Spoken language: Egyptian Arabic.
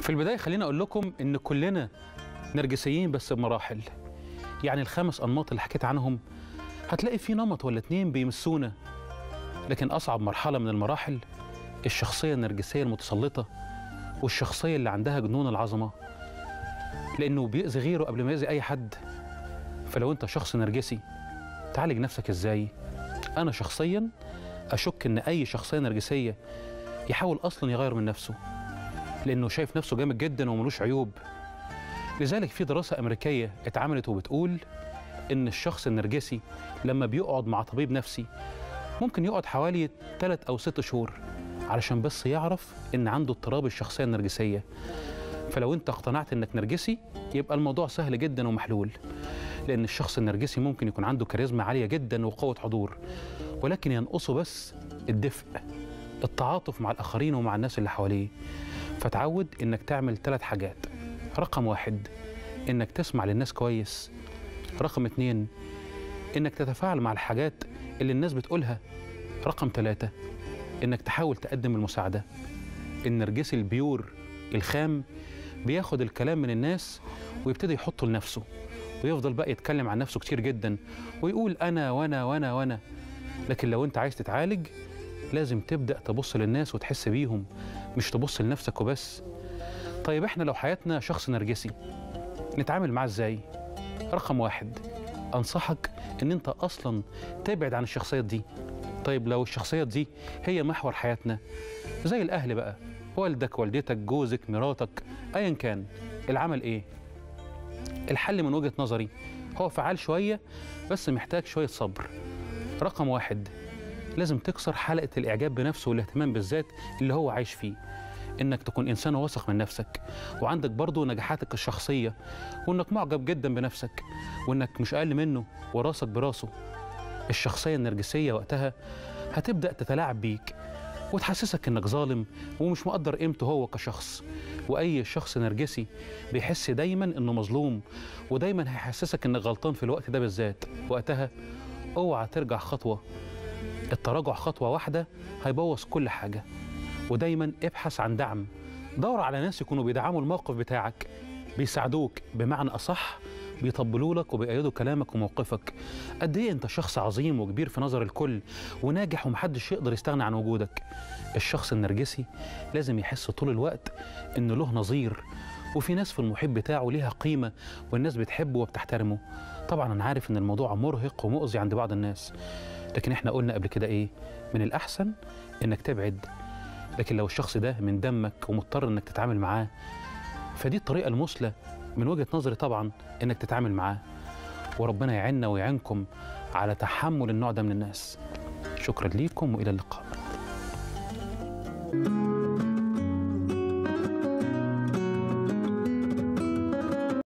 في البداية خليني أقول لكم إن كلنا نرجسيين بس بمراحل يعني الخمس أنماط اللي حكيت عنهم هتلاقي في نمط ولا اتنين بيمسونا لكن أصعب مرحلة من المراحل الشخصية النرجسية المتسلطة والشخصية اللي عندها جنون العظمة لأنه بيأذي غيره قبل ما يأذي أي حد فلو أنت شخص نرجسي تعالج نفسك إزاي؟ أنا شخصيا أشك إن أي شخصية نرجسية يحاول أصلا يغير من نفسه لأنه شايف نفسه جامد جدا وملوش عيوب لذلك في دراسة أمريكية اتعملت وبتقول إن الشخص النرجسي لما بيقعد مع طبيب نفسي ممكن يقعد حوالي 3 أو 6 شهور علشان بس يعرف إن عنده اضطراب الشخصية النرجسية فلو أنت اقتنعت إنك نرجسي يبقى الموضوع سهل جدا ومحلول لأن الشخص النرجسي ممكن يكون عنده كاريزما عالية جدا وقوة حضور ولكن ينقصه بس الدفء التعاطف مع الآخرين ومع الناس اللي حواليه فتعود إنك تعمل ثلاث حاجات رقم واحد إنك تسمع للناس كويس رقم اتنين إنك تتفاعل مع الحاجات اللي الناس بتقولها رقم ثلاثة إنك تحاول تقدم المساعدة النرجسي البيور الخام بياخد الكلام من الناس ويبتدي يحطه لنفسه ويفضل بقى يتكلم عن نفسه كتير جدا ويقول أنا وأنا وأنا وأنا لكن لو أنت عايز تتعالج لازم تبدأ تبص للناس وتحس بيهم مش تبص لنفسك وبس طيب احنا لو حياتنا شخص نرجسي نتعامل معاه ازاي رقم واحد انصحك ان انت اصلا تبعد عن الشخصيات دي طيب لو الشخصيات دي هي محور حياتنا زي الاهل بقى والدك والدتك جوزك مراتك ايا كان العمل ايه الحل من وجهة نظري هو فعال شوية بس محتاج شوية صبر رقم واحد لازم تكسر حلقة الإعجاب بنفسه والاهتمام بالذات اللي هو عايش فيه إنك تكون إنسان واثق من نفسك وعندك برضه نجاحاتك الشخصية وإنك معجب جدا بنفسك وإنك مش أقل منه وراسك براسه الشخصية النرجسية وقتها هتبدأ تتلاعب بيك وتحسسك إنك ظالم ومش مقدر قيمته هو كشخص وأي شخص نرجسي بيحس دايما إنه مظلوم ودايما هيحسسك إنك غلطان في الوقت ده بالذات وقتها اوعى ترجع خطوة التراجع خطوة واحدة هيبوظ كل حاجة ودايما ابحث عن دعم دور على ناس يكونوا بيدعموا الموقف بتاعك بيساعدوك بمعنى أصح بيطبلوا لك وبيأيدوا كلامك وموقفك قد ايه انت شخص عظيم وكبير في نظر الكل وناجح ومحدش يقدر يستغنى عن وجودك الشخص النرجسي لازم يحس طول الوقت انه له نظير وفي ناس في المحيط بتاعه ليها قيمة والناس بتحبه وبتحترمه طبعا انا عارف ان الموضوع مرهق ومؤذي عند بعض الناس لكن احنا قلنا قبل كده ايه من الاحسن انك تبعد لكن لو الشخص ده من دمك ومضطر انك تتعامل معاه فدي الطريقه المثلى من وجهه نظري طبعا انك تتعامل معاه وربنا يعيننا ويعينكم على تحمل النوع ده من الناس شكرا ليكم والى اللقاء